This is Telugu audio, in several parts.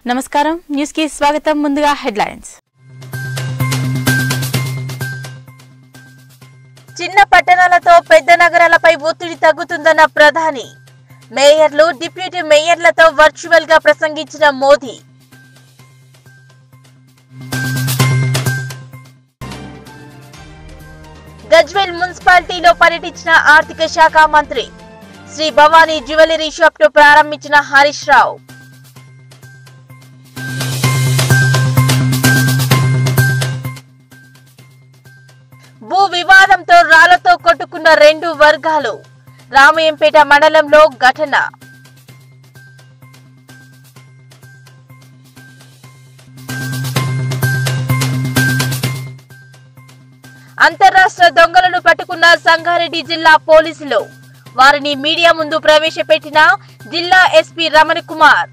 నమస్కారం న్యూస్ కి స్వాగతం ముందుగా హెడ్లైన్స్ చిన్న పట్టణాలతో పెద్ద నగరాలపై ఒత్తిడి తగ్గుతుందన్న ప్రధాని మేయర్లు డిప్యూటీ మేయర్లతో వర్చువల్ గా ప్రసంగించిన మోదీ గజ్వేల్ మున్సిపాలిటీలో పర్యటించిన ఆర్థిక శాఖ మంత్రి శ్రీ భవానీ జ్యువెలరీ షాప్ ను ప్రారంభించిన హరీష్ రావు భూ వివాదంతో రాళ్లతో కొట్టుకున్న రెండు వర్గాలు రామయంపేట మండలంలో ఘటన అంతరాష్ట్ర దొంగలను పట్టుకున్న సంగారెడ్డి జిల్లా పోలీసులు వారిని మీడియా ముందు ప్రవేశపెట్టిన జిల్లా ఎస్పీ రమణ కుమార్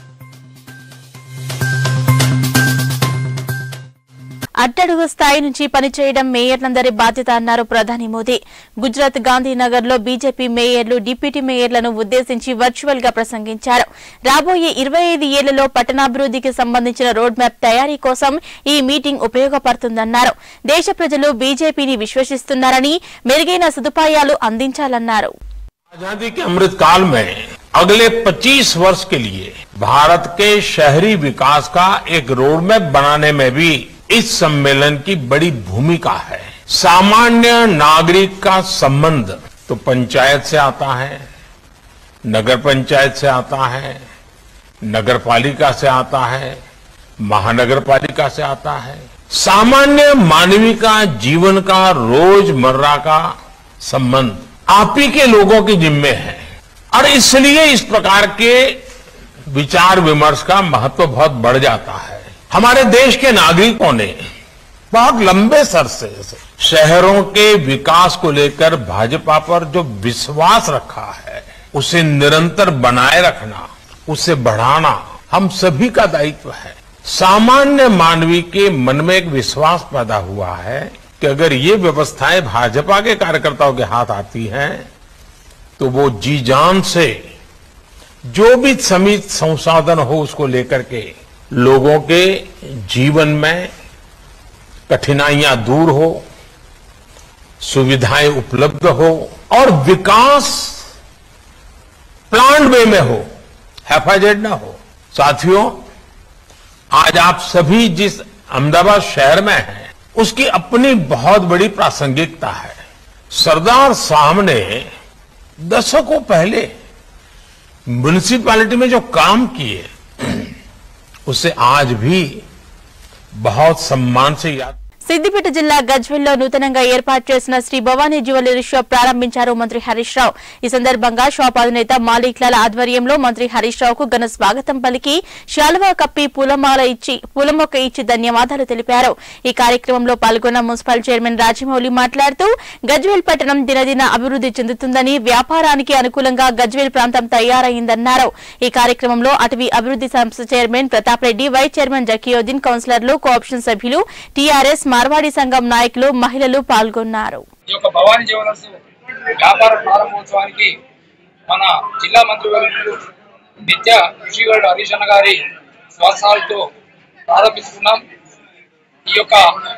అట్టడుగు స్థాయి నుంచి పనిచేయడం మేయర్లందరి బాధ్యత అన్నారు ప్రధాని మోదీ గుజరాత్ గాంధీనగర్ లో బీజేపీ మేయర్లు డిప్యూటీ మేయర్లను ఉద్దేశించి వర్చువల్ గా ప్రసంగించారు రాబోయే ఇరవై ఐదు ఏళ్లలో పట్టణాభివృద్ధికి సంబంధించిన రోడ్ మ్యాప్ తయారీ కోసం ఈ మీటింగ్ ఉపయోగపడుతుందన్నారు దేశ ప్రజలు బీజేపీని విశ్వసిస్తున్నారని మెరుగైన సదుపాయాలు అందించాలన్నారు आजादी के अमृत काल में अगले 25 वर्ष के लिए भारत के शहरी विकास का एक रोडमैप बनाने में भी इस सम्मेलन की बड़ी भूमिका है सामान्य नागरिक का संबंध तो पंचायत से आता है नगर पंचायत से आता है नगर पालिका से आता है महानगर पालिका से आता है सामान्य मानवीय का जीवन का रोजमर्रा का संबंध आप ही के लोगों के जिम्मे है और इसलिए इस प्रकार के विचार विमर्श का महत्व बहुत बढ़ जाता है हमारे देश के नागरिकों ने बहुत लंबे सर से शहरों के विकास को लेकर भाजपा पर जो विश्वास रखा है उसे निरंतर बनाए रखना उसे बढ़ाना हम सभी का दायित्व है सामान्य मानवीय के मन में एक विश्वास पैदा हुआ है कि अगर ये व्यवस्थाएं भाजपा के कार्यकर्ताओं के हाथ आती हैं तो वो जी जान से जो भी समित संसाधन हो उसको लेकर के लोगों के जीवन में कठिनाइयां दूर हो सुविधाएं उपलब्ध हो और विकास प्लान वे में हो हैफाजेड ना हो साथियों आज आप सभी जिस अहमदाबाद शहर में हैं उसकी अपनी बहुत बड़ी प्रासंगिकता है सरदार साहब ने दशकों पहले म्यूनिसिपैलिटी में जो काम किए उसे आज भी बहुत सम्मान से याद సిద్దిపేట జిల్లా గజ్వెల్లో నూతనంగా ఏర్పాటు చేసిన శ్రీ భవానీ జ్యువెలరీ షాప్ ప్రారంభించారు మంత్రి హరీష్ రావు ఈ సందర్భంగా షాప్ అధినేత మాలిక్లాల ఆధ్వర్యంలో మంత్రి హరీష్ రావుకు ఘన స్వాగతం పలికి శాలువా కప్పి పూలమాల ఇచ్చి పూలమొక్క ఇచ్చి ధన్యవాదాలు తెలిపారు ఈ కార్యక్రమంలో పాల్గొన్న మున్సిపల్ చైర్మన్ రాజమౌళి మాట్లాడుతూ గజ్వేల్ పట్టణం దినదిన అభివృద్ది చెందుతుందని వ్యాపారానికి అనుకూలంగా గజ్వేల్ ప్రాంతం తయారైందన్నారు ఈ కార్యక్రమంలో అటవీ అభివృద్ది సంస్థ chairman Pratap Reddy vice chairman Zakiuddin కౌన్సిలర్లు కోఆప్షన్ సభ్యులు టీఆర్ఎస్ మార్వాడి సంఘం నాయకులు మహిళలు పాల్గొన్నారు ఈ యొక్క భవానీ జ్యువెలర్స్ వ్యాపార ప్రారంభోత్సవానికి మన జిల్లా మంత్రివర్యులు నిత్య కృషిగాడు హరీష్ అన్న గారి స్వస్థాలతో ప్రారంభిస్తున్నాం ఈ యొక్క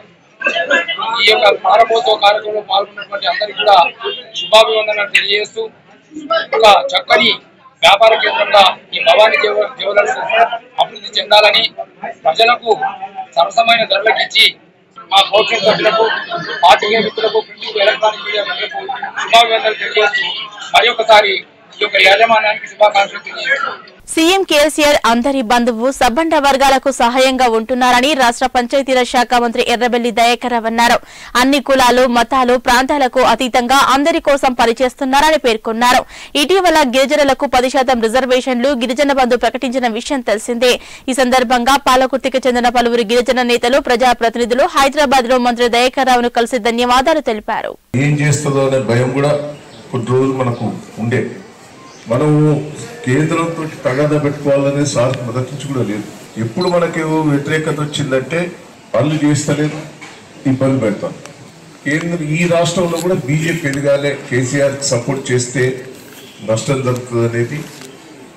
ఈ యొక్క ప్రారంభోత్సవ కార్యక్రమంలో పాల్గొన్నటువంటి అందరికీ కూడా శుభాభివందనాలు తెలియజేస్తూ ఒక చక్కని వ్యాపార కేంద్రంగా ఈ భవానీ జ్యువె- జ్యువెలర్స్ అభివృద్ధి చెందాలని ప్రజలకు సరసమైన ధరలకు ఇచ్చి మా కోచింగ్ సభ్యులకు పార్టీకే మిత్రులకు ప్రింటింగ్ ఎలక్ట్రానిక్ మీడియా మిత్రులకు శుభాభివందనలు తెలియజేస్తూ మరి ఒకసారి ఈ యొక్క యాజమాన్యానికి శుభాకాంక్షలు తెలియజేస్తున్నాను సీఎం కేసీఆర్ అందరి బంధువు సబ్బండ వర్గాలకు సహాయంగా ఉంటున్నారని రాష్ట్ర పంచాయతీరాజ్ శాఖ మంత్రి ఎర్రబెల్లి దయాకర్ రావు అన్నారు అన్ని కులాలు మతాలు ప్రాంతాలకు అతీతంగా అందరి కోసం పనిచేస్తున్నారని పేర్కొన్నారు ఇటీవల గిరిజనులకు పది శాతం రిజర్వేషన్లు గిరిజన బంధు ప్రకటించిన విషయం తెలిసిందే ఈ సందర్భంగా పాలకుర్తికి చెందిన పలువురు గిరిజన నేతలు ప్రజాప్రతినిధులు హైదరాబాద్ లో మంత్రి దయాకర్ రావును కలిసి ధన్యవాదాలు తెలిపారు ఏం చేస్తుందో అనే భయం కూడా కొన్ని రోజులు మనకు ఉండే మనము కేంద్రంతో తగాద పెట్టుకోవాలనే సార్ మొదటి నుంచి కూడా లేదు ఎప్పుడు మనకి వ్యతిరేకత వచ్చిందంటే పనులు చేస్తలేదు ఇబ్బంది పెడతాం కేంద్ర ఈ రాష్ట్రంలో కూడా బీజేపీ ఎదగాలి కేసీఆర్ సపోర్ట్ చేస్తే నష్టం జరుగుతుంది అనేది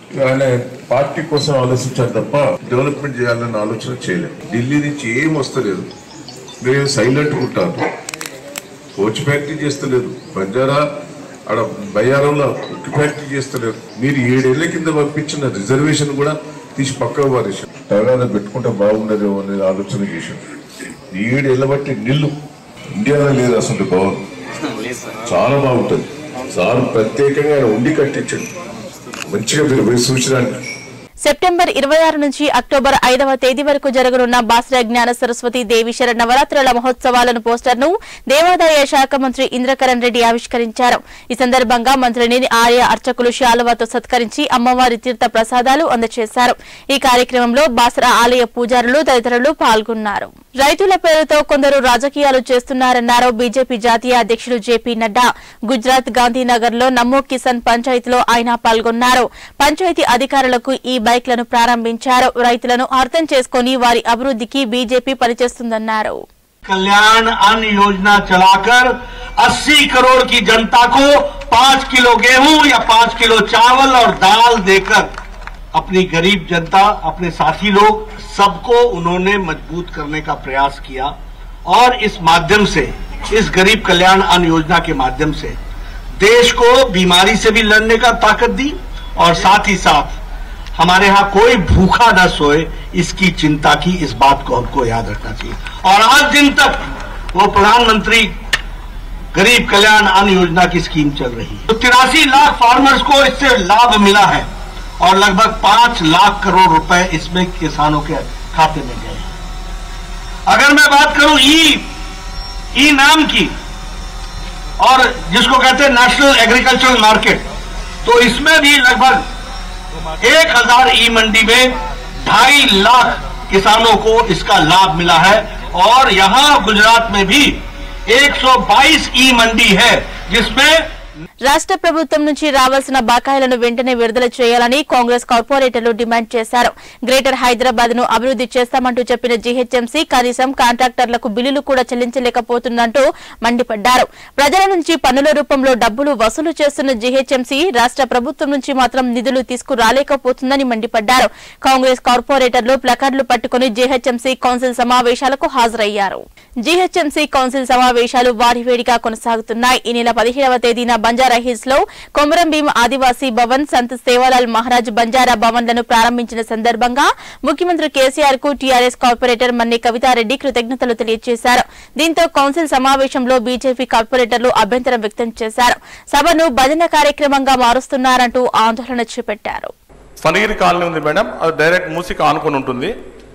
ఆయన పార్టీ కోసం ఆలోచించారు తప్ప డెవలప్మెంట్ చేయాలన్న ఆలోచన చేయలేదు ఢిల్లీ నుంచి ఏం వస్తలేదు మీరు సైలెంట్ ఉంటారు కోచ్ ఫ్యాక్టరీ చేస్తలేదు బంజారా ఆడ బయ్యారంలో ఉక్కు ఫ్యాక్టరీ చేస్తలేదు మీరు ఏడేళ్ల కింద పంపించిన రిజర్వేషన్ కూడా తీసి పక్కకు పారేసాం తగాద పెట్టుకుంటే బాగుండదు అనే ఆలోచన చేశాం ఏడేళ్ల బట్టి నిల్లు ఇండియాలో లేదు అసలు భవన్ చాలా బాగుంటుంది సార్ ప్రత్యేకంగా ఆయన ఉండి కట్టించండి మంచిగా మీరు పోయి చూసిరండి సెప్టెంబర్ ఇరవై ఆరు నుంచి అక్టోబర్ ఐదవ తేదీ వరకు జరగనున్న బాసర జ్ఞాన సరస్వతి దేవి శరణ నవరాత్రుల మహోత్సవాలను పోస్టర్ను దేవాదాయ శాఖ మంత్రి ఇంద్రకరణ్ రెడ్డి ఆవిష్కరించారు ఈ సందర్భంగా మంత్రిని ఆర్య అర్చకులు శాలువాతో సత్కరించి అమ్మవారి తీర్థ ప్రసాదాలు అందజేశారు ఈ కార్యక్రమంలో బాసర ఆలయ పూజారులు తదితరులు పాల్గొన్నారు రైతుల పేరుతో కొందరు రాజకీయాలు చేస్తున్నారన్నారు బీజేపీ జాతీయ అధ్యక్షుడు జేపీ నడ్డా గుజరాత్ గాంధీనగర్ లో నమో కిసాన్ పంచాయతీలో ఆయన పాల్గొన్నారు పంచాయతీ అధికారులకు ఈ బైక్లను ప్రారంభించారు రైతులను అర్థం చేసుకుని వారి అభివృద్ధికి బీజేపీ పనిచేస్తుందన్నారు कल्याण अन्न योजना चलाकर 80 करोड़ की जनता को 5 किलो गेहूं या 5 किलो चावल और दाल देकर अपनी गरीब जनता अपने साथी लोग सबको उन्होंने मजबूत करने का प्रयास किया और इस माध्यम से इस गरीब कल्याण अन्न योजना के माध्यम से देश को बीमारी से भी लड़ने का ताकत दी और साथ ही साथ हमारे यहाँ कोई भूखा न सोए इसकी चिंता की इस बात को हमको याद रखना चाहिए और आज दिन तक वो प्रधानमंत्री गरीब कल्याण अन्न योजना की स्कीम चल रही है तो तिरासी लाख फार्मर्स को इससे लाभ मिला है और लगभग पांच लाख करोड़ रुपए इसमें किसानों के खाते में गए हैं अगर मैं बात करूं ई ई नाम की और जिसको कहते हैं नेशनल एग्रीकल्चरल मार्केट तो इसमें भी लगभग एक हजार ई मंडी में ढाई लाख किसानों को इसका लाभ मिला है और यहां गुजरात में भी 122 ई मंडी है जिसमें రాష్ట్ర ప్రభుత్వం నుంచి రావాల్సిన బకాయిలను వెంటనే విడుదల చేయాలని కాంగ్రెస్ కార్పొరేటర్లు డిమాండ్ చేశారు గ్రేటర్ హైదరాబాద్ ను అభివృద్ది చేస్తామంటూ చెప్పిన జీహెచ్ఎంసీ కనీసం కాంట్రాక్టర్లకు బిల్లులు కూడా చెల్లించలేకపోతుందంటూ మండిపడ్డారు ప్రజల నుంచి పన్నుల రూపంలో డబ్బులు వసూలు చేస్తున్న జీహెచ్ఎంసీ రాష్ట్ర ప్రభుత్వం నుంచి మాత్రం నిధులు తీసుకురాలేకపోతుందని మండిపడ్డారు కాంగ్రెస్ కార్పొరేటర్లు ప్లకార్డులు పట్టుకుని జీహెచ్ఎంసీ కౌన్సిల్ సమావేశాలకు హాజరయ్యారు జీహెచ్ఎంసీ కౌన్సిల్ సమావేశాలు వారివేడిగా కొనసాగుతున్నాయి ఈ నెల పదిహేడవ తేదీన బంజారా హిల్స్ లో కొమరం భీం ఆదివాసీ భవన్ సంత్ సేవాలాల్ మహారాజ్ బంజారా భవన్లను ప్రారంభించిన సందర్భంగా ముఖ్యమంత్రి కేసీఆర్ కు టీఆర్ఎస్ కార్పొరేటర్ మన్ని కవితారెడ్డి కృతజ్ఞతలు తెలియజేశారు దీంతో కౌన్సిల్ సమావేశంలో బీజేపీ కార్పొరేటర్లు అభ్యంతరం వ్యక్తం చేశారు సభను భజన కార్యక్రమంగా మారుస్తున్నారంటూ ఆందోళన చేపట్టారు ఫనగిరి కాలనీ ఉంది మేడం అది డైరెక్ట్ మూసికి ఆనుకొని ఉంటుంది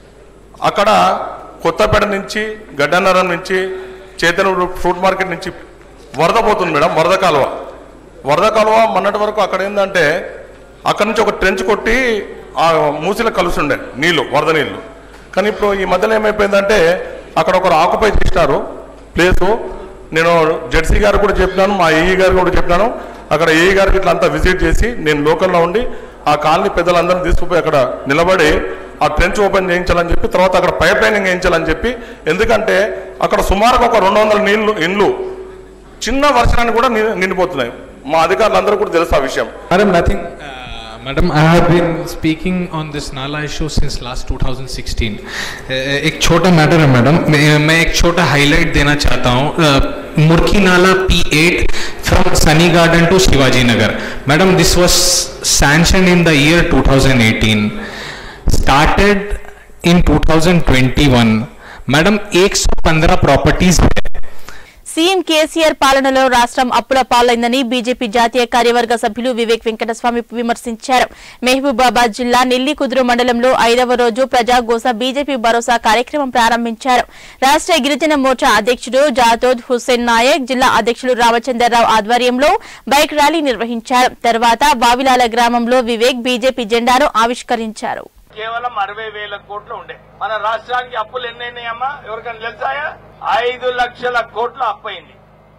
అక్కడ కొత్తపేట నుంచి గడ్డన్నరం నుంచి చైతన్య ఫ్రూట్ మార్కెట్ నుంచి వరద పోతుంది మేడం వరద కాలువ వరద కాలువ మొన్నటి వరకు అక్కడ ఏంటంటే అక్కడ నుంచి ఒక ట్రెంచ్ కొట్టి ఆ మూసిలో కలుస్తుండే నీళ్లు వరద నీళ్లు కానీ ఇప్పుడు ఈ మధ్యలో ఏమైపోయిందంటే అక్కడ ఒకరు ఆక్యుపై చేసినారు ప్లేసు నేను జెడ్సీ గారు కూడా చెప్పినాను మా ఏఈ గారు కూడా చెప్పినాను అక్కడ ఏఈ గారికి ఇట్లా అంతా విజిట్ చేసి నేను లోకల్లో ఉండి ఆ కాలనీ పెద్దలందరినీ తీసుకుపోయి అక్కడ నిలబడి ఆ ట్రెంచ్ ఓపెన్ చేయించాలని చెప్పి తర్వాత అక్కడ పైప్ లైనింగ్ వేయించాలని చెప్పి ఎందుకంటే అక్కడ సుమారుగా ఒక రెండు వందల నీళ్లు ఇండ్లు చిన్న వర్షానికి కూడా ని- నిండిపోతున్నాయి మా అధికారులందరూ కూడా తెలుసు ఆ విషయం Madam, nothing. Uh, madam, I have been speaking on this Nala issue since last 2016. Uh, एक छोटा मैटर है मैडम मैं मैं एक छोटा हाईलाइट देना चाहता हूँ मुर्की नाला P8 from Sunny Garden to Shivaji Nagar. Madam, this was sanctioned in the year 2018. Started in 2021. Madam, 115 properties है సీఎం కేసీఆర్ పాలనలో రాష్ట్రం అప్పుల పాలైందని బీజేపీ జాతీయ కార్యవర్గ సభ్యులు వివేక్ వెంకటస్వామి విమర్శించారు మహబూబాబాద్ జిల్లా నెల్లికుదురు మండలంలో ఐదవ రోజు ప్రజాగోస బీజేపీ భరోసా కార్యక్రమం ప్రారంభించారు రాష్ట్ర గిరిజన మోర్చా అధ్యక్షుడు జాతోద్ హుస్సేన్ నాయక్ జిల్లా అధ్యక్షులు రామచంద్రరావు ఆధ్వర్యంలో బైక్ ర్యాలీ నిర్వహించారు తర్వాత బావిలాల గ్రామంలో వివేక్ బీజేపీ జెండాను ఆవిష్కరించారు కేవలం అరవై వేల కోట్లు ఉండే మన రాష్ట్రానికి అప్పులు ఎన్నైనాయమ్మా ఎవరికైనా తెలుసాయా ఐదు లక్షల కోట్ల అప్పు అయింది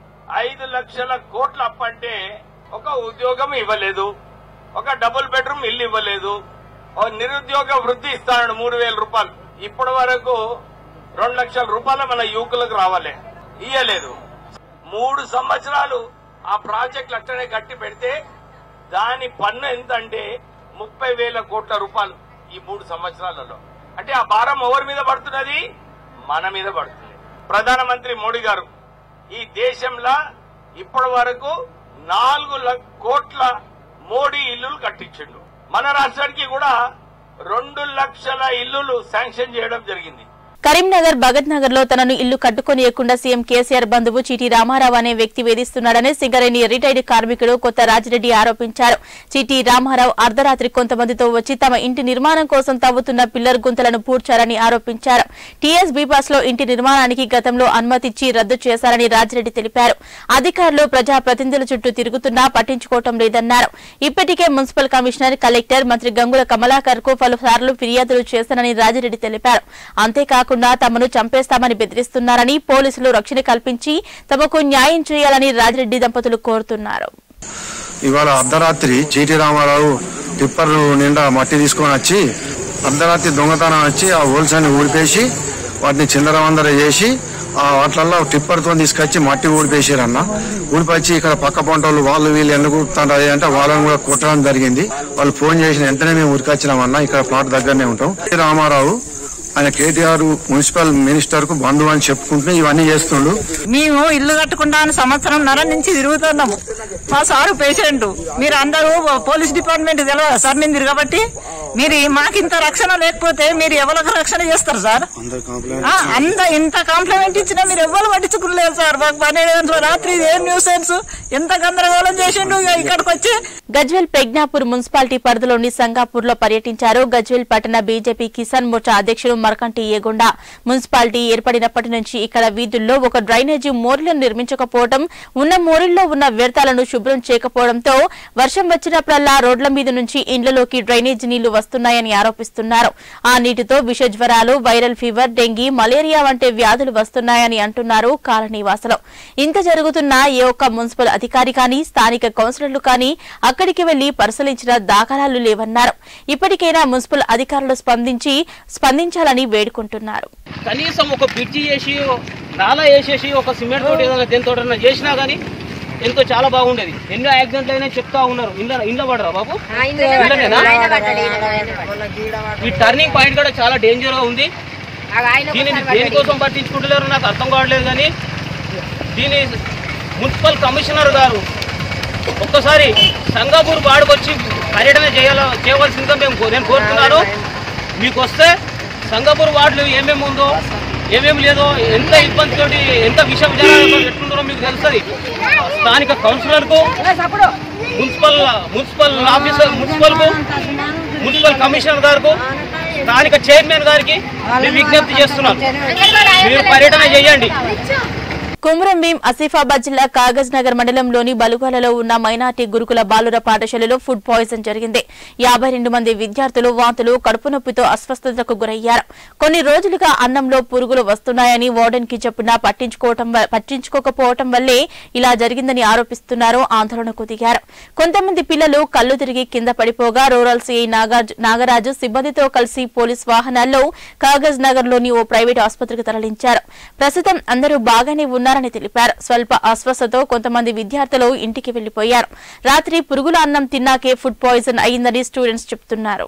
ఐదు లక్షల కోట్ల అప్పు అంటే ఒక ఉద్యోగం ఇవ్వలేదు ఒక డబుల్ బెడ్రూమ్ ఇల్లు ఇవ్వలేదు ఒక నిరుద్యోగ వృద్ధి ఇస్తాడు మూడు వేల రూపాయలు ఇప్పటి వరకు రెండు లక్షల రూపాయలు మన యువకులకు రావాలి ఇయ్యలేదు మూడు సంవత్సరాలు ఆ ప్రాజెక్టులు అట్టనే కట్టి పెడితే దాని పన్ను ఎంత అంటే ముప్పై వేల కోట్ల రూపాయలు ఈ మూడు సంవత్సరాలలో అంటే ఆ భారం ఎవరి మీద పడుతున్నది మన మీద పడుతుంది ప్రధానమంత్రి మోడీ గారు ఈ దేశంలో ఇప్పటి వరకు నాలుగు ల- కోట్ల మోడీ ఇల్లులు కట్టించిండు మన రాష్ట్రానికి కూడా రెండు లక్షల ఇల్లులు శాంక్షన్ చేయడం జరిగింది కరీంనగర్ భగత్ నగర్ లో తనను ఇల్లు కట్టుకొనియకుండా సీఎం కేసీఆర్ బంధువు చీటీ రామారావు అనే వ్యక్తి వేధిస్తున్నాడని సింగరేణి రిటైర్డ్ కార్మికుడు కొత్త రాజిరెడ్డి ఆరోపించారు చీటీ రామారావు అర్ధరాత్రి కొంతమందితో వచ్చి తమ ఇంటి నిర్మాణం కోసం తవ్వుతున్న పిల్లర్ గుంతలను పూడ్చారని ఆరోపించారు టీఎస్ బీపాస్ లో ఇంటి నిర్మాణానికి గతంలో అనుమతిచ్చి రద్దు చేశారని రాజిరెడ్డి తెలిపారు అధికారులు ప్రజా ప్రతినిధుల చుట్టూ తిరుగుతున్నా పట్టించుకోవటం లేదన్నారు ఇప్పటికే మున్సిపల్ కమిషనర్ కలెక్టర్ మంత్రి గంగుల కమలాకర్ కు పలుసార్లు ఫిర్యాదులు చేశానని రాజిరెడ్డి తెలిపారు అంతేకాకుండా తమను చంపేస్తామని బెదిరిస్తున్నారని పోలీసులు రక్షణ కల్పించి తమకు న్యాయం చేయాలని రాజిరెడ్డి దంపతులు కోరుతున్నారు ఇవాళ అర్ధరాత్రి జీటీ రామారావు టిప్పర్ నిండా మట్టి తీసుకొని వచ్చి అర్ధరాత్రి దొంగతనం వచ్చి ఆ హోల్స్ అన్ని ఊడిపేసి వాటిని చిందరవందర చేసి ఆ వాటిలలో టిప్పర్తో తీసుకొచ్చి మట్టి ఊడిపేసారన్న ఊడిపచ్చి ఇక్కడ పక్క పంటలు వాళ్ళు వీళ్ళు ఎందుకు ఊడుతుంటారు అంటే వాళ్ళని కూడా కొట్టడం జరిగింది వాళ్ళు ఫోన్ చేసిన వెంటనే మేము ఉరికొచ్చినామన్నా ఇక్కడ ప్లాట్ దగ్గరనే ఉంటాం జీటీ రామారావు ఆయన కేటీఆర్ మున్సిపల్ మినిస్టర్ కు బంధువు అని చెప్పుకుంటూ ఇవన్నీ చేస్తుండు మేము ఇల్లు కట్టుకుంటా అని సంవత్సరం నర నుంచి తిరుగుతున్నాము మా సారు పేషెంట్ మీరు అందరూ పోలీస్ డిపార్ట్మెంట్ తెలియదు సార్ నేను తిరగబట్టి మీరు మాకు ఇంత రక్షణ లేకపోతే మీరు ఎవరికి రక్షణ చేస్తారు సార్ ఆ, అంత ఇంత కాంప్లిమెంట్ ఇచ్చినా మీరు ఎవరు పట్టించుకోలేదు సార్ మాకు పన్నెండు గంటల రాత్రి ఇది ఏం న్యూస్ ఎంత గందరగోళం చేసిండు ఇక ఇక్కడికి వచ్చి గజ్వెల్ పెగ్నాపూర్ మున్సిపాలిటీ పరిధిలోని సంగాపూర్ లో పర్యటించారు గజ్వెల్ పట్టణ బీజేపీ కిసాన్ మోర్చా అధ్యక్షుడు మరకంటి ఏగొండ మున్సిపాలిటీ ఏర్పడినప్పటి నుంచి ఇక్కడ వీధుల్లో ఒక డ్రైనేజీ మోరీలను నిర్మించకపోవడం ఉన్న మోరీల్లో ఉన్న వ్యర్థాలను శుభ్రం చేయకపోవడంతో వర్షం వచ్చినప్పుడల్లా రోడ్ల మీద నుంచి ఇండ్లలోకి డ్రైనేజీ నీళ్లు వస్తున్నాయని ఆరోపిస్తున్నారు ఆ నీటితో విష జ్వరాలు వైరల్ ఫీవర్ డెంగీ మలేరియా వంటి వ్యాధులు వస్తున్నాయని అంటున్నారు కాలనీవాసులు ఇంత జరుగుతున్నా ఏ ఒక్క మున్సిపల్ అధికారి కానీ స్థానిక కౌన్సిలర్లు కానీ అక్కడికి వెళ్లి పరిశీలించిన దాఖలాలు లేవన్నారు ఇప్పటికైనా మున్సిపల్ అధికారులు స్పందించి స్పందించాలని వేడుకుంటున్నారు కనీసం ఒక బ్రిడ్జి చేసి నాలా వేసేసి ఒక సిమెంట్ తోటి ఏదైనా దేనితో చేసినా కానీ ఎంతో చాలా బాగుండేది ఎన్నో యాక్సిడెంట్లు అయినా చెప్తా ఉన్నారు ఇంట్లో ఇంట్లో పడరా బాబు ఇంట్లోనేనా? ఈ టర్నింగ్ పాయింట్ కూడా చాలా డేంజర్ గా ఉంది దీనిని దేనికోసం పట్టించుకుంటలేరు నాకు అర్థం కావట్లేదు కానీ దీని మున్సిపల్ కమిషనర్ గారు ఒక్కసారి సంగాపూర్ వాడుకొచ్చి పర్యటన చేయాల చేయవలసిందిగా మేము కో- నేను కోరుతున్నాను మీకు వస్తే సంగాపూర్ వార్డులో ఏమేమి ఉందో ఏమేమి లేదో ఎంత ఇబ్బందితోటి ఎంత విష విధానాలతో ఎట్లుంటారో మీకు తెలుస్తుంది స్థానిక కౌన్సిలర్కు మున్సిపల్ మున్సిపల్ ఆఫీసర్ మున్సిపల్కు మున్సిపల్ కమిషనర్ గారికి స్థానిక చైర్మన్ గారికి నేను విజ్ఞప్తి చేస్తున్నాను మీరు పర్యటన చేయండి కుమ్రంభీం ఆసిఫాబాద్ జిల్లా కాగజ్ నగర్ మండలంలోని బలుగాలలో ఉన్న మైనార్టీ గురుకుల బాలుర పాఠశాలలో ఫుడ్ పాయిజన్ జరిగింది యాభై రెండు మంది విద్యార్థులు వాంతులు కడుపు నొప్పితో అస్వస్థతకు గురయ్యారు కొన్ని రోజులుగా అన్నంలో పురుగులు వస్తున్నాయని వార్డెన్ కి చెప్పినా పట్టించుకోవటం వ- పట్టించుకోకపోవటం వల్లే ఇలా జరిగిందని ఆరోపిస్తున్నారు ఆందోళనకు దిగారు కొంతమంది పిల్లలు కళ్ళు తిరిగి కింద పడిపోగా రూరల్ సిఐ నాగార్జు- నాగరాజు సిబ్బందితో కలిసి పోలీస్ వాహనాల్లో కాగజ్ నగర్ లోని ఓ ప్రైవేట్ ఆసుపత్రికి తరలించారు ప్రస్తుతం అందరూ బాగానే ఉన్నారని తెలిపారు స్వల్ప అస్వస్థతో కొంతమంది విద్యార్థులు ఇంటికి వెళ్లిపోయారు రాత్రి పురుగుల అన్నం తిన్నాకే ఫుడ్ పాయిజన్ అయిందని స్టూడెంట్స్ చెప్తున్నారు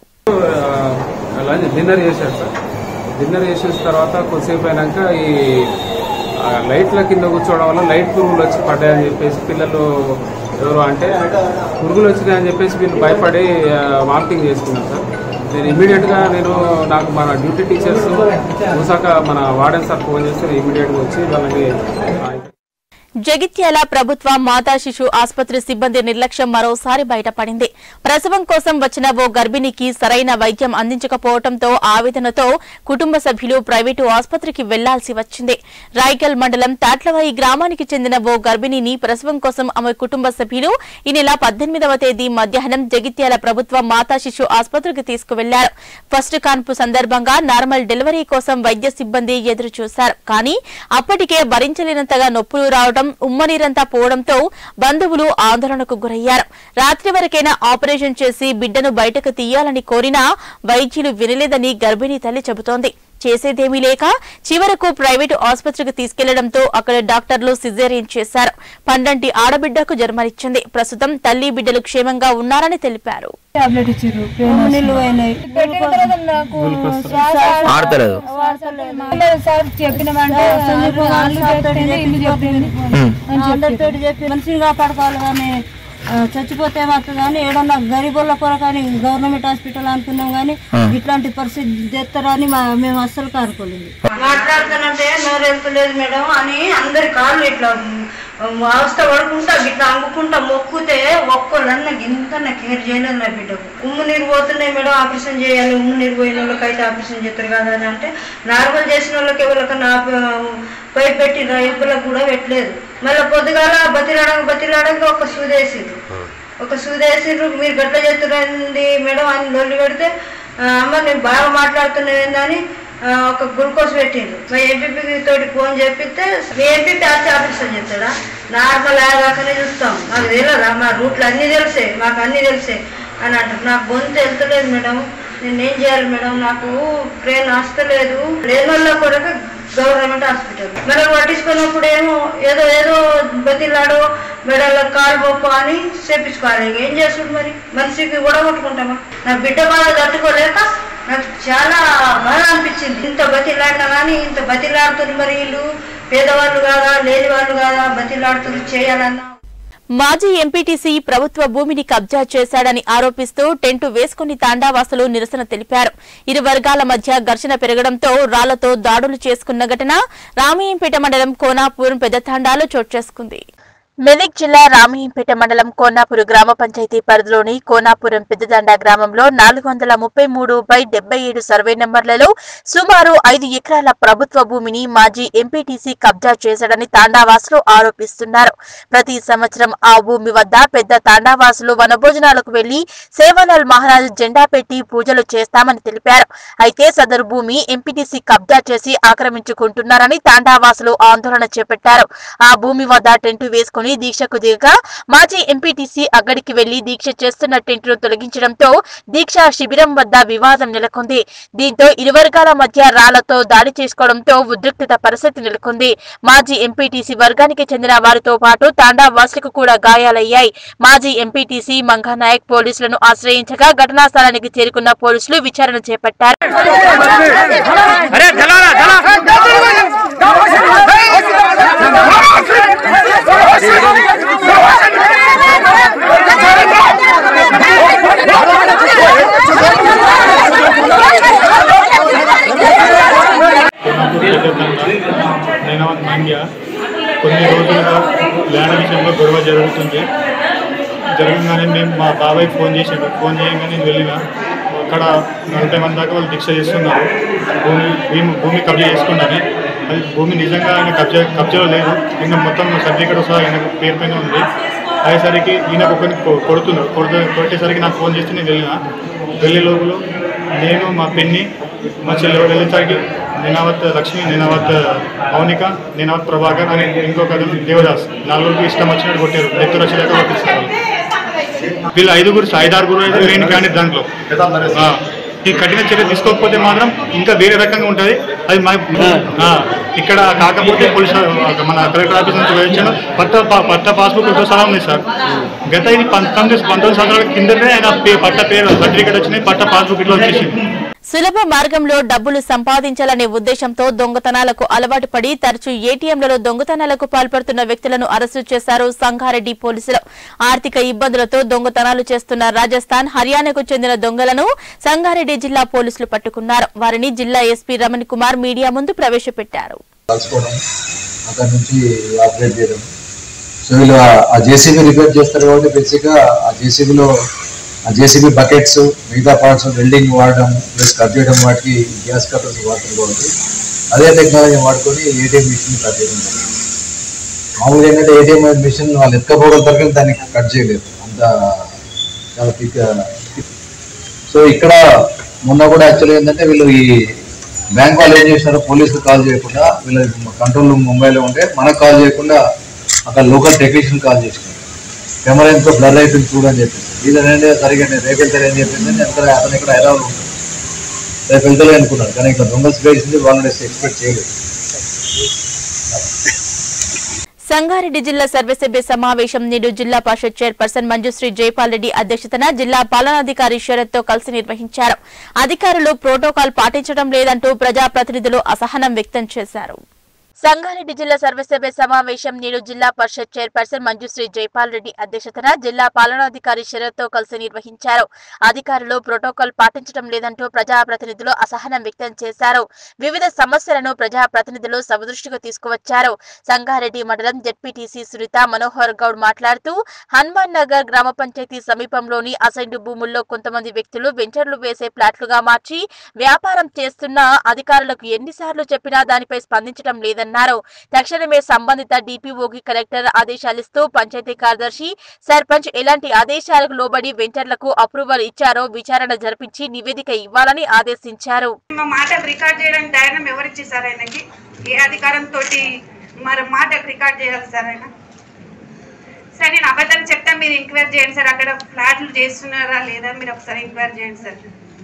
లంచ్ డిన్నర్ చేశారు సార్ డిన్నర్ చేసిన తర్వాత కొద్దిసేపు అయినాక ఈ ఆ, లైట్ల కింద కూర్చోవడం వల్ల లైట్ పురుగులు వచ్చి పడ్డాయని చెప్పేసి పిల్లలు ఎవరు అంటే పురుగులు వచ్చినాయని చెప్పేసి వీళ్ళు భయపడి వామిటింగ్ చేసుకున్నారు సార్ నేను ఇమీడియట్గా నేను నాకు మన డ్యూటీ టీచర్స్ చూసాక మన వార్డెన్ సార్ ఫోన్ చేస్తే ఇమీడియట్గా వచ్చి వాళ్ళని ఆ, జగిత్యాల ప్రభుత్వ మాతా శిశు ఆసుపత్రి సిబ్బంది నిర్లక్ష్యం మరోసారి బయటపడింది ప్రసవం కోసం వచ్చిన ఓ గర్భిణికి సరైన వైద్యం అందించకపోవడంతో ఆవేదనతో కుటుంబ సభ్యులు ప్రైవేటు ఆసుపత్రికి వెళ్లాల్సి వచ్చింది రాయికల్ మండలం తాట్లవాయి గ్రామానికి చెందిన ఓ గర్భిణిని ప్రసవం కోసం ఆమె కుటుంబ సభ్యులు ఈ నెల పద్దెనిమిదవ తేదీ మధ్యాహ్నం జగిత్యాల ప్రభుత్వ మాతా శిశు ఆసుపత్రికి తీసుకువెళ్లారు ఫస్ట్ కాన్పు సందర్భంగా నార్మల్ డెలివరీ కోసం వైద్య సిబ్బంది ఎదురు చూశారు కానీ అప్పటికే భరించలేనంతగా నొప్పులు రావడం ఉమ్మనీరంతా పోవడంతో బంధువులు ఆందోళనకు గురయ్యారు రాత్రి వరకైనా ఆపరేషన్ చేసి బిడ్డను బయటకు తీయాలని కోరినా వైద్యులు వినలేదని గర్భిణీ తల్లి చెబుతోంది చేసేదేమీ లేక చివరకు ప్రైవేటు ఆసుపత్రికి తీసుకెళ్లడంతో అక్కడ డాక్టర్లు సిజేరియన్ చేశారు పండంటి ఆడబిడ్డకు జన్మనిచ్చింది ప్రస్తుతం తల్లి బిడ్డలు క్షేమంగా ఉన్నారని తెలిపారు టాబ్లెట్ ఇచ్చారు నీళ్ళు పోయినాయి ఆడతలేదు సార్ చెప్పినమంటే ఇల్లు చెప్పింది అందరితో చెప్పి మనిషిని కాపాడుకోవాలి కానీ ఆ, చచ్చిపోతే ఏమవుతుంది కానీ ఏడన్నా గరీబుల కొరకని గవర్నమెంట్ హాస్పిటల్ అనుకున్నాం కానీ ఇట్లాంటి పరిస్థితి తెస్తారని మా- మేము అస్సలు కానుకోలేదు మాట్లాడుతానంటే నోరు వెళ్తలేదు మేడం అని అందరి కాళ్ళు ఇట్లా అవస్థ పడుకుంటా ఇట్లా అంగుకుంటా మొక్కుతే ఒక్కళ్ళన్న ఇంత కేర్ చేయలేదు నా బిడ్డకు ఉమ్ము నీరు పోతున్నాయి మేడం ఆపరేషన్ చేయాలి ఉమ్ము నీరు పోయిన వాళ్ళకైతే ఆపరేషన్ చేస్తారు కదా అని అంటే నార్మల్ చేసిన వాళ్ళకి ఎవరికన్నా పై పెట్టి రైతులకు కూడా పెట్టలేదు మళ్ళీ పొద్దుగాల బతిలాడక బతిలాడక ఒక సూదేసిరు ఒక సూదేసిరు మీరు గట్ల చేస్తున్నది మేడం అని లొల్లి పెడితే "ఆ, అమ్మ నేను బాగా మాట్లాడుతున్నాను ఏందని ఆ, ఒక గ్లూకోజ్ పెట్టిండు మా ఎంపీపీ తోటి ఫోన్ చెప్పిస్తే మీ ఎంపీపీ వచ్చి ఆపరేషన్ చేస్తాడా నార్మల్ దాకానే చూస్తాం మాకు తెలియదా మా రూట్లు అన్నీ తెలిసే మాకు అన్నీ తెలిసే అని అంటారు నాకు గొంతు వెళ్తలేదు మేడం నేను ఏం చేయాలి మేడం నాకు ట్రైన్ వస్తలేదు లేని వాళ్ళ కొరకు గవర్నమెంట్ హాస్పిటల్ మనం పట్టించుకున్నప్పుడు ఏమో ఏదో ఏదో బతిలాడో మెడలో కాలు బొప్పు అని చేపించుకోవాలి ఏం చేస్తుంది మరి మనిషికి కూడా కొట్టుకుంటామా నా బిడ్డ బాధ తట్టుకోలేక నాకు చాలా బాధ అనిపించింది ఇంత బతిలాడినా కానీ ఇంత బతిలాడుతుంది మరి వీళ్ళు పేదవాళ్ళు కాదా లేని వాళ్ళు కాదా బతిలాడుతుంది చేయాలన్నా మాజీ ఎంపీటీసీ ప్రభుత్వ భూమిని కబ్జా చేశాడని ఆరోపిస్తూ టెంటు వేసుకుని తాండావాసులు నిరసన తెలిపారు ఇరు వర్గాల మధ్య ఘర్షణ పెరగడంతో రాళ్లతో దాడులు చేసుకున్న ఘటన రామయ్యంపేట మండలం కోనాపూర్ పెద్ద తాండాలో చోటు చేసుకుంది మెదక్ జిల్లా రామయ్యంపేట మండలం కోనాపూర్ గ్రామ పంచాయతీ పరిధిలోని కోనాపురం పెద్దదండ గ్రామంలో నాలుగు వందల ముప్పై మూడు బై డెబ్బై ఏడు సర్వే నంబర్లలో సుమారు ఐదు ఎకరాల ప్రభుత్వ భూమిని మాజీ ఎంపీటీసీ కబ్జా చేశాడని తాండావాసులు ఆరోపిస్తున్నారు ప్రతి సంవత్సరం ఆ భూమి వద్ద పెద్ద తాండావాసులు వనభోజనాలకు వెళ్లి సేవాలాల్ మహారాజ్ జెండా పెట్టి పూజలు చేస్తామని తెలిపారు అయితే సదరు భూమి ఎంపీటీసీ కబ్జా చేసి ఆక్రమించుకుంటున్నారని తాండావాసులు ఆందోళన చేపట్టారు ఆ భూమి వద్ద టెంటు వేసుకుని దీక్షకు దిగగా మాజీ ఎంపీటీసీ అక్కడికి వెళ్లి దీక్ష చేస్తున్న టెంటును తొలగించడంతో దీక్ష శిబిరం వద్ద వివాదం నెలకొంది దీంతో ఇరు వర్గాల మధ్య రాళ్లతో దాడి చేసుకోవడంతో ఉద్రిక్తత పరిస్థితి నెలకొంది మాజీ ఎంపీటీసీ వర్గానికి చెందిన వారితో పాటు తాండా వాసులకు కూడా గాయాలయ్యాయి మాజీ ఎంపీటీసీ మంగానాయక్ పోలీసులను ఆశ్రయించగా ఘటనా స్థలానికి చేరుకున్న పోలీసులు విచారణ చేపట్టారు నైనావత్ మాండ్య కొన్ని రోజులుగా ల్యాండ్ విషయంలో గొడవ జరుగుతుంది జరగగానే మేము మా బాబాయ్ ఫోన్ చేసాడు ఫోన్ చేయగానే నేను వెళ్ళిన అక్కడ నలభై మంది దాకా వాళ్ళు దీక్ష చేస్తున్నారు భూమి భూమి భూమి కబ్జా చేసుకున్నది అది భూమి నిజంగా ఆయన కబ్జా కబ్జాలో లేదు ఇంకా మొత్తం సర్టిఫికేట్ సహా ఆయన పేరు పైన ఉంది అయ్యేసరికి ఈయనకు ఒకరిని కొ- కొడుతున్నారు కొడుతు కొట్టేసరికి నాకు ఫోన్ చేసి నేను వెళ్ళిన వెళ్ళే లోపల నేను మా పెన్ని మా చెల్లె వెళ్ళేసరికి నేనావత్ లక్ష్మి నేనావత్ మౌనిక నేనావత్ ప్రభాకర్ అని ఇంకొక అతను దేవదాస్ నలుగురికి ఇష్టం వచ్చినట్టు కొట్టారు ఎత్తు వచ్చేదాకా కొట్టిస్తారు వీళ్ళు ఐదుగురు ఐదారుగురు అయితే మెయిన్ క్యాండిడేట్ దాంట్లో ఆ, ఈ కఠిన చర్య తీసుకోకపోతే మాత్రం ఇంకా వేరే రకంగా ఉంటుంది అది మా ఆ, ఇక్కడ కాకపోతే పోలీస్ మన కలెక్టర్ ఆఫీస్ నుంచి వేయించాను పట్ట పా- పట్ట పాస్బుక్ ఇంకో సలహా ఉంది సార్ గత ఇది పంతొమ్మిది పంతొమ్మిది సంవత్సరాల కిందనే ఆయన పే- పట్ట పేరు సర్టిఫికేట్ వచ్చినాయి పట్ట పాస్బుక్ ఇట్లా వచ్చేసింది సులభ మార్గంలో డబ్బులు సంపాదించాలనే ఉద్దేశంతో దొంగతనాలకు అలవాటు పడి తరచూ ఏటీఎంలలో దొంగతనాలకు పాల్పడుతున్న వ్యక్తులను అరెస్టు చేశారు సంగారెడ్డి పోలీసులు ఆర్థిక ఇబ్బందులతో దొంగతనాలు చేస్తున్న రాజస్థాన్ హర్యానాకు చెందిన దొంగలను సంగారెడ్డి జిల్లా పోలీసులు పట్టుకున్నారు వారిని జిల్లా ఎస్పీ రమణ్ కుమార్ మీడియా ముందు ప్రవేశపెట్టారు కలుసుకోవడం అక్కడ నుంచి ఆపరేట్ చేయడం సో వీళ్ళు ఆ- ఆ జేసీబీ రిపేర్ చేస్తారు కాబట్టి బేసిక్గా ఆ జేసీబీలో ఆ జేసీబీ బకెట్స్ మిగతా పార్ట్స్ వెల్డింగ్ వాడడం ప్లస్ కట్ చేయడం వాటికి గ్యాస్ కట్టర్స్ వాడతారు కాబట్టి అదే టెక్నాలజీ వాడుకొని ఏటీఎం మిషన్ కట్ చేయడం జరిగింది మామూలుగా ఏంటంటే ఏటీఎం మిషన్ వాళ్ళు ఎత్తుకపోగలుగుతారు కానీ దాన్ని కట్ చేయలేదు అంత చాలా థిక్ సో ఇక్కడ మొన్న కూడా యాక్చువల్గా ఏంటంటే వీళ్ళు ఈ బ్యాంక్ వాళ్ళు ఏం చేశారు పోలీసులు కాల్ చేయకుండా వీళ్ళ కంట్రోల్ రూమ్ ముంబైలో ఉంటే మనకు కాల్ చేయకుండా అక్కడ లోకల్ టెక్నీషియన్ కాల్ చేసినారు కెమెరా ఎంతో బ్లర్ అయిపోయింది చూడని చెప్పేసి ఇది ఏంటంటే సరిగా రేపు వెళ్తారు ఏం చెప్పింది అక్కడ అతను ఇక్కడ హైదరాబాద్ ఉంటాడు రేపు వెళ్తాలే అనుకున్నాను కానీ ఇట్లా దొంగలు వేసింది వాళ్ళని ఎక్స్పెక్ట్ చేయలేదు సంగారెడ్డి జిల్లా సర్వసభ్య సమావేశం నేడు జిల్లా పరిషత్ చైర్పర్సన్ మంజుశ్రీ జైపాల్ రెడ్డి అధ్యక్షతన జిల్లా పాలనాధికారి శరత్తో కలిసి నిర్వహించారు అధికారులు ప్రోటోకాల్ పాటించడం లేదంటూ ప్రజాప్రతినిధులు అసహనం వ్యక్తం చేశారు సంగారెడ్డి జిల్లా సర్వసభ్య సమావేశం నేడు జిల్లా పరిషత్ చైర్పర్సన్ మంజుశ్రీ జైపాల్ రెడ్డి అధ్యక్షతన జిల్లా పాలనాధికారి శరత్తో కలిసి నిర్వహించారు అధికారులు ప్రోటోకాల్ పాటించడం లేదంటూ ప్రజాప్రతినిధులు అసహనం వ్యక్తం చేశారు వివిధ సమస్యలను ప్రజాప్రతినిధులు సమదృష్టికి తీసుకువచ్చారు సంగారెడ్డి మండలం జెడ్పీటీసీ సునీత మనోహర్ గౌడ్ మాట్లాడుతూ హనుమాన్ నగర్ గ్రామ పంచాయతీ సమీపంలోని అసైన్డ్ భూముల్లో కొంతమంది వ్యక్తులు వెంచర్లు వేసే ప్లాట్లుగా మార్చి వ్యాపారం చేస్తున్న అధికారులకు ఎన్నిసార్లు చెప్పినా దానిపై స్పందించడం లేదన్నారు తక్షణమే సంబంధిత డిపిఓకి కలెక్టర్ ఆదేశాలిస్తూ పంచాయతీ కార్యదర్శి సర్పంచ్ ఎలాంటి ఆదేశాలకు లోబడి వెంచర్లకు అప్రూవల్ ఇచ్చారో విచారణ జరిపించి నివేదిక ఇవ్వాలని ఆదేశించారు మా మాట రికార్డ్ చేయడానికి ధైర్యం ఎవరు ఇచ్చి సార్ ఆయనకి ఏ అధికారంతో మరి మాట రికార్డ్ చేయాలి సార్ ఆయన సార్ నేను అబద్ధం చెప్తా మీరు ఎంక్వైరీ చేయండి సార్ అక్కడ ఫ్లాట్లు చేస్తున్నారా లేదా మీరు ఒకసారి ఎంక్వైరీ చేయండి సార్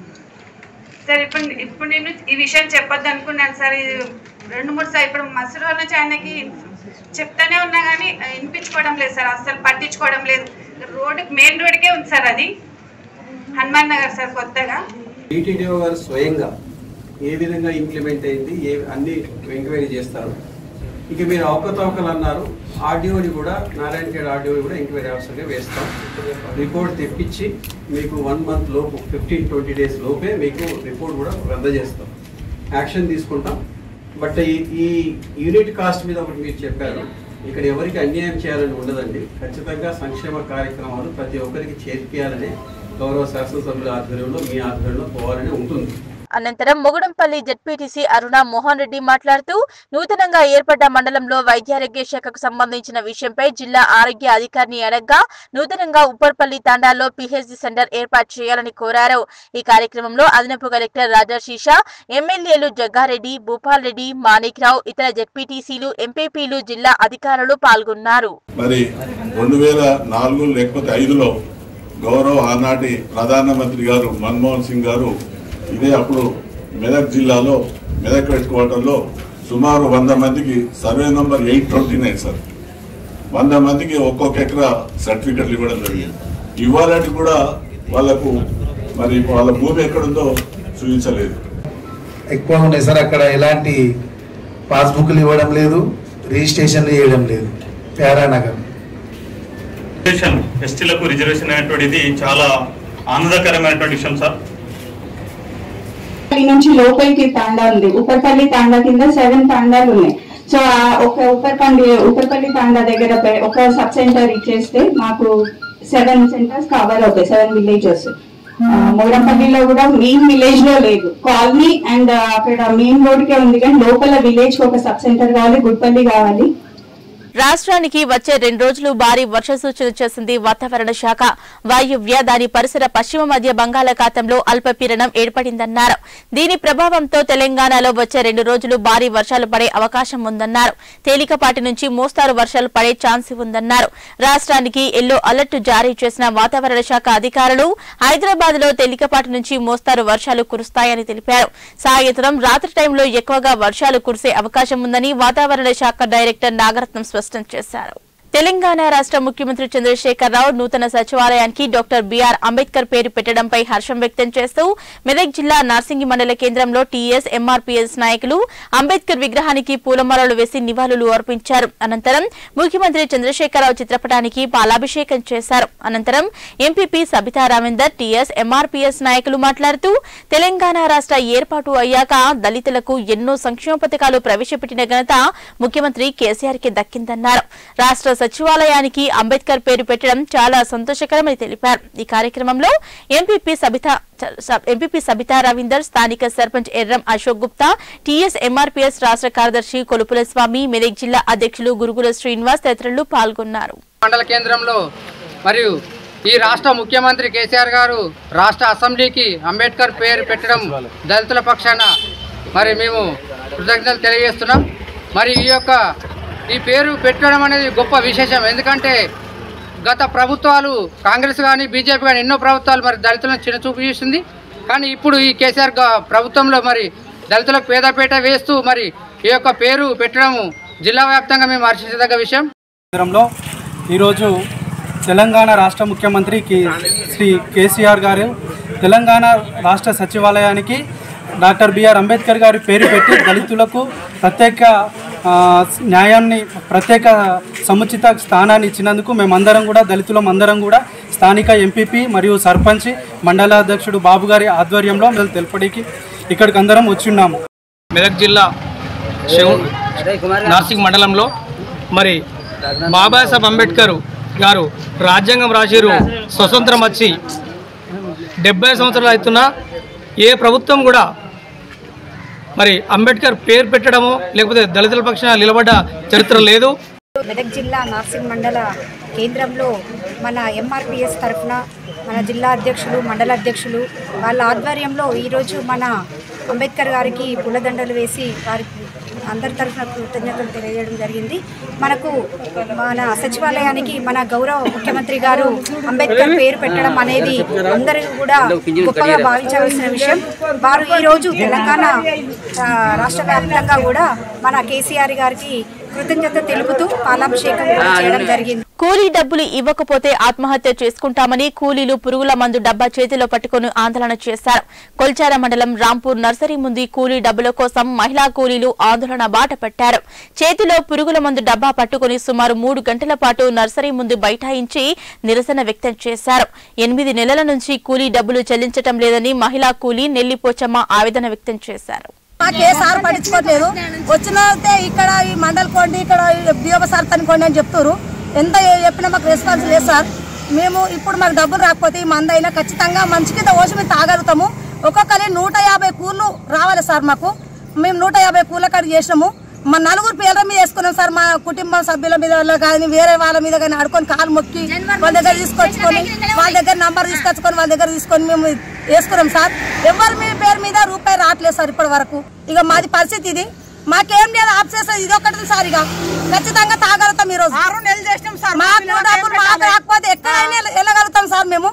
సార్ ఇప్పుడు ఇప్పుడు నేను ఈ విషయం చెప్పొద్దు అనుకున్నాను సార్ ఇది రెండు మూడు సార్ ఇప్పుడు మసూరు నుంచి ఆయనకి చెప్తానే ఉన్నా కానీ వినిపించుకోవడం లేదు సార్ అసలు పట్టించుకోవడం లేదు రోడ్డు మెయిన్ రోడ్కే ఉంది సార్ అది హనుమాన్ నగర్ సార్ కొత్తగా డిటిడిఓ గారు స్వయంగా ఏ విధంగా ఇంప్లిమెంట్ అయింది ఏ అన్ని ఎంక్వైరీ చేస్తారు ఇక మీరు అవకతవకలు అన్నారు ఆర్డీఓని కూడా నారాయణ ఖేడ్ ఆర్డీఓని కూడా ఎంక్వైరీ ఆఫీసర్గా వేస్తాం రిపోర్ట్ తెప్పించి మీకు వన్ మంత్ లోపు ఫిఫ్టీన్ ట్వంటీ డేస్ లోపే మీకు రిపోర్ట్ కూడా అందజేస్తాం యాక్షన్ తీసుకుంటాం బట్ ఈ ఈ యూనిట్ కాస్ట్ మీద ఒకటి మీరు చెప్పారు ఇక్కడ ఎవరికి అన్యాయం చేయాలని ఉండదండి ఖచ్చితంగా సంక్షేమ కార్యక్రమాలు ప్రతి ఒక్కరికి చేర్పియాలనే గౌరవ శాసనసభ్యుల ఆధ్వర్యంలో మీ ఆధ్వర్యంలో పోవాలని ఉంటుంది అనంతరం మొగుడంపల్లి జడ్పీటీసీ అరుణ మోహన్ రెడ్డి మాట్లాడుతూ నూతనంగా ఏర్పడ్డ మండలంలో వైద్యారోగ్య శాఖకు సంబంధించిన విషయంపై జిల్లా ఆరోగ్య అధికారిని అడగ్గా నూతనంగా ఉప్పర్పల్లి తాండాలో పీహెచ్డీ సెంటర్ ఏర్పాటు చేయాలని కోరారు ఈ కార్యక్రమంలో అదనపు కలెక్టర్ రాజాశీష ఎమ్మెల్యేలు జగ్గారెడ్డి భూపాల్ రెడ్డి మాణిక్రావు ఇతర జడ్పీటీసీలు ఎంపీపీలు జిల్లా అధికారులు పాల్గొన్నారు మరి రెండు వేల నాలుగు లేకపోతే ఐదులో గౌరవ ఆనాటి ప్రధానమంత్రి గారు మన్మోహన్ సింగ్ గారు ఇదే అప్పుడు మెదక్ జిల్లాలో మెదక్ హెడ్ క్వార్టర్లో సుమారు వంద మందికి survey number eight twenty nine sir వంద మందికి ఒక్కొక్క ఎకరా సర్టిఫికెట్లు ఇవ్వడం జరిగింది ఇవ్వాలని కూడా వాళ్ళకు మరి వాళ్ళ భూమి ఎక్కడుందో చూపించలేదు ఎక్కువ ఉన్నాయి సార్ అక్కడ ఎలాంటి పాస్బుక్లు ఇవ్వడం లేదు రిజిస్ట్రేషన్లు చేయడం లేదు పేరానగర్ రిజర్వేషన్ ఎస్టీలకు రిజర్వేషన్ అనేటువంటిది చాలా ఆనందకరమైనటువంటి విషయం సార్ పల్లి నుంచి లోపలికి తాండా ఉంది ఉపర్పల్లి తాండా కింద సెవెన్ తాండాలు ఉన్నాయి సో ఆ ఒక ఉపర్పల్లి ఉపర్పల్లి తాండా దగ్గర పె- ఒక సబ్ సెంటర్ ఇచ్చేస్తే మాకు సెవెన్ సెంటర్స్ కవర్ అవుతాయి సెవెన్ విలేజెస్ మోడంపల్లిలో కూడా మెయిన్ విలేజ్ లో లేదు కాలనీ అండ్ అక్కడ మెయిన్ రోడ్ కే ఉంది కానీ లోపల విలేజ్ కి ఒక సబ్ సెంటర్ కావాలి గుడ్పల్లి కావాలి రాష్ట్రానికి వచ్చే రెండు రోజులు భారీ వర్ష సూచన చేసింది వాతావరణ శాఖ వాయువ్య దాని పరిసర పశ్చిమ మధ్య బంగాళాఖాతంలో అల్పపీడనం ఏర్పడిందన్నారు దీని ప్రభావంతో తెలంగాణలో వచ్చే రెండు రోజులు భారీ వర్షాలు పడే అవకాశం ఉందన్నారు తేలికపాటి నుంచి మోస్తారు వర్షాలు పడే ఛాన్స్ ఉందన్నారు రాష్ట్రానికి ఎల్లో అలర్ట్ జారీ చేసిన వాతావరణ శాఖ అధికారులు హైదరాబాద్ లో తేలికపాటి నుంచి మోస్తారు వర్షాలు కురుస్తాయని తెలిపారు సాయంత్రం రాత్రి టైంలో ఎక్కువగా వర్షాలు కురిసే అవకాశం ఉందని వాతావరణ శాఖ డైరెక్టర్ నాగరత్నం స్పష్టం చేశారు తెలంగాణ రాష్ట్ర ముఖ్యమంత్రి చంద్రశేఖరరావు నూతన సచివాలయానికి డాక్టర్ బిఆర్ అంబేద్కర్ పేరు పెట్టడంపై హర్షం వ్యక్తం చేస్తూ మెదక్ జిల్లా నార్సింగి మండల కేంద్రంలో టీఎస్ ఎంఆర్పీఎస్ నాయకులు అంబేద్కర్ విగ్రహానికి పూలమాలలు వేసి నివాళులు అర్పించారు అనంతరం ముఖ్యమంత్రి చంద్రశేఖరరావు చిత్రపటానికి పాలాభిషేకం చేశారు అనంతరం MPP Sabitha Ramender TS MRPS నాయకులు మాట్లాడుతూ తెలంగాణ రాష్ట్ర ఏర్పాటు అయ్యాక దళితులకు ఎన్నో సంక్షేమ పథకాలు ప్రవేశపెట్టిన ఘనత ముఖ్యమంత్రి కేసీఆర్ కి దక్కిందన్నారు రాష్ట్ర సచివాలయానికి అంబేద్కర్ పేరు పెట్టడం చాలా సంతోషకరమని తెలిపారు ఈ కార్యక్రమంలో ఎంపీపీ సబితా ఎంపీపీ సబితా రవీందర్ స్థానిక సర్పంచ్ ఎర్రం అశోక్ గుప్తా టీఎస్ ఎంఆర్పీఎస్ రాష్ట్ర కార్యదర్శి కొలుపుల స్వామి మెదక్ జిల్లా అధ్యక్షులు గురుగుల శ్రీనివాస్ తదితరులు పాల్గొన్నారు మండల కేంద్రంలో మరియు ఈ రాష్ట్ర ముఖ్యమంత్రి కేసీఆర్ గారు రాష్ట్ర అసెంబ్లీకి అంబేద్కర్ పేరు పెట్టడం దళితుల పక్షాన మరి మేము కృతజ్ఞతలు తెలియజేస్తున్నాం మరి ఈ యొక్క ఈ పేరు పెట్టడం అనేది గొప్ప విశేషం ఎందుకంటే గత ప్రభుత్వాలు కాంగ్రెస్ కానీ బీజేపీ కానీ ఎన్నో ప్రభుత్వాలు మరి దళితులను చిన్నచూపు చేసింది కానీ ఇప్పుడు ఈ కేసీఆర్ గ- ప్రభుత్వంలో మరి దళితులకు పేదపేట వేస్తూ మరి ఈ యొక్క పేరు పెట్టడం జిల్లా వ్యాప్తంగా మేము హర్షించదగ్గ విషయం కేంద్రంలో ఈరోజు తెలంగాణ రాష్ట్ర ముఖ్యమంత్రి కి- శ్రీ కేసీఆర్ గారు తెలంగాణ రాష్ట్ర సచివాలయానికి డాక్టర్ బిఆర్ అంబేద్కర్ గారి పేరు పెట్టి దళితులకు ప్రత్యేక ఆ, న్యాయాన్ని ప్రత్యేక సముచిత స్థానాన్ని ఇచ్చినందుకు మేమందరం కూడా దళితులం అందరం కూడా స్థానిక ఎంపీపీ మరియు సర్పంచ్ మండలాధ్యక్షుడు బాబు గారి ఆధ్వర్యంలో మేము తెలుపడికి ఇక్కడికి అందరం వచ్చి ఉన్నాము మెదక్ జిల్లా శివ నార్సింగ్ మండలంలో మరి బాబాసాహెబ్ అంబేద్కర్ గారు రాజ్యాంగం రాసిరు స్వతంత్రం వచ్చి డెబ్బై సంవత్సరాలు అవుతున్నా ఏ ప్రభుత్వం కూడా మరి అంబేద్కర్ పేరు పెట్టడము లేకపోతే దళితుల పక్షాన నిలబడ్డ చరిత్ర లేదు మెదక్ జిల్లా నార్సింగ్ మండల కేంద్రంలో మన ఎంఆర్పిఎస్ తరఫున మన జిల్లా అధ్యక్షులు మండల అధ్యక్షులు వాళ్ళ ఆధ్వర్యంలో ఈరోజు మన అంబేద్కర్ గారికి పూలదండలు వేసి వారికి అందరి తరఫున కృతజ్ఞతలు తెలియజేయడం జరిగింది మనకు మన సచివాలయానికి మన గౌరవ ముఖ్యమంత్రి గారు అంబేద్కర్ పేరు పెట్టడం అనేది అందరూ కూడా గొప్పగా భావించవలసిన విషయం వారు ఈరోజు తెలంగాణ ఆ, రాష్ట్ర వ్యాప్తంగా కూడా మన కేసీఆర్ గారికి కృతజ్ఞత తెలుపుతూ పాలాభిషేకం కూడా చేయడం జరిగింది కూలీ డబ్బులు ఇవ్వకపోతే ఆత్మహత్య చేసుకుంటామని కూలీలు పురుగుల మందు డబ్బా చేతిలో పట్టుకుని ఆందోళన చేశారు కొల్చార మండలం రాంపూర్ నర్సరీ ముందు కూలీ డబ్బుల కోసం మహిళా కూలీలు ఆందోళన బాట పట్టారు చేతిలో పురుగుల మందు డబ్బా పట్టుకుని సుమారు మూడు గంటల పాటు నర్సరీ ముందు బైఠాయించి నిరసన వ్యక్తం చేశారు ఎనిమిది నెలల నుంచి కూలీ డబ్బులు చెల్లించటం లేదని మహిళా కూలీ నెల్లిపోచమ్మ ఆవేదన వ్యక్తం చేశారు మాకే సార్ పట్టించుకోవట్లేదు వచ్చిన అయితే ఇక్కడ ఈ మండల్ కొండి ఇక్కడ బియ్యప సార్ తనుకోండి అని చెప్తారు ఎంత చెప్పినా మాకు రెస్పాన్స్ లేదు సార్ మేము ఇప్పుడు మాకు డబ్బులు రాకపోతే ఈ మంద అయినా ఖచ్చితంగా మంచి కింద ఓసి మేము తాగలుగుతాము ఒక్కొక్కరి నూట యాభై కూర్లు రావాలి సార్ మాకు మేము నూట యాభై కూర్ల కాడ చేసినాము మా నలుగురు పేర్ల మీద వేసుకున్నాం సార్ మా కుటుంబ సభ్యుల మీద కానీ వేరే వాళ్ళ మీద కానీ ఆడుకొని కాలు మొక్కి వాళ్ళ దగ్గర తీసుకొచ్చుకొని వాళ్ళ దగ్గర నంబర్ తీసుకొచ్చుకొని వాళ్ళ దగ్గర తీసుకొని మేము వేసుకున్నాం సార్ ఎవరి మీ పేరు మీద రూపాయి రావట్లేదు సార్ ఇప్పటి వరకు ఇక మాది పరిస్థితి ఇది మాకేం లేదు ఆఫ్ చేసేది ఇది ఒకటి సార్ ఇక ఖచ్చితంగా తాగలుగుతాం ఈ రోజు ఆరు నెలలు చేసినాం సార్ మాకు డబ్బులు మాకు రాకపోతే ఎక్కడైనా వెళ్ళగలుగుతాం సార్ మేము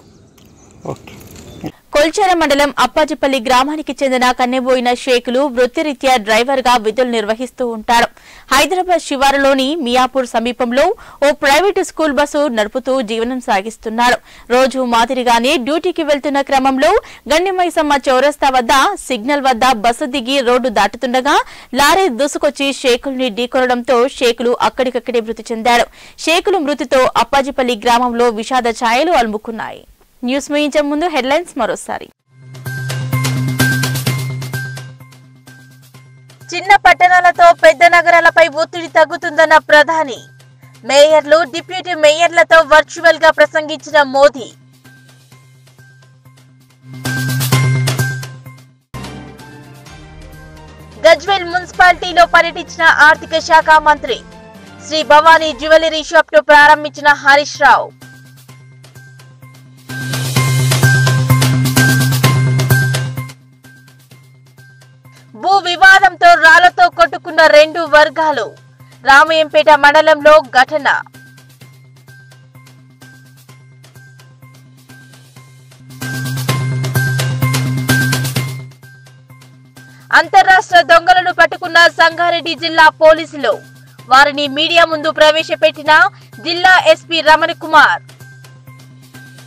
కొల్చేర మండలం అప్పాజిపల్లి గ్రామానికి చెందిన కన్నెబోయిన షేకులు వృత్తిరీత్యా డ్రైవర్ గా విధులు నిర్వహిస్తూ ఉంటారు హైదరాబాద్ శివారులోని మియాపూర్ సమీపంలో ఓ ప్రైవేటు స్కూల్ బస్సు నడుపుతూ జీవనం సాగిస్తున్నారు రోజు మాదిరిగానే డ్యూటీకి వెళ్తున్న క్రమంలో గండిమైసమ్మ చౌరస్తా వద్ద సిగ్నల్ వద్ద బస్సు దిగి రోడ్డు దాటుతుండగా లారీ దూసుకొచ్చి షేకుల్ని ఢీకొనడంతో షేకులు అక్కడికక్కడే మృతి చెందారు షేకులు మృతితో అప్పాజిపల్లి గ్రామంలో విషాద ఛాయలు అలుముకున్నాయి న్యూస్ ముగించే ముందు హెడ్లైన్స్ మరోసారి చిన్న పట్టణాలతో పెద్ద నగరాలపై ఒత్తిడి తగ్గుతుందన్న ప్రధాని మేయర్లు డిప్యూటీ మేయర్లతో వర్చువల్ గా ప్రసంగించిన మోదీ గజ్వేల్ మున్సిపాలిటీలో పర్యటించిన ఆర్థిక శాఖ మంత్రి శ్రీ భవానీ జ్యువెలరీ షాప్ ను ప్రారంభించిన హరీష్ రావు భూ వివాదంతో రాళ్లతో కొట్టుకున్న రెండు వర్గాలు రామయంపేట మండలంలో ఘటన అంతరాష్ట్ర దొంగలను పట్టుకున్న సంగారెడ్డి జిల్లా పోలీసులు వారిని మీడియా ముందు ప్రవేశపెట్టిన జిల్లా ఎస్పీ రమణ కుమార్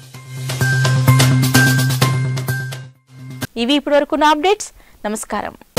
ఇవి ఇప్పటివరకు నా అప్డేట్స్ నమస్కారం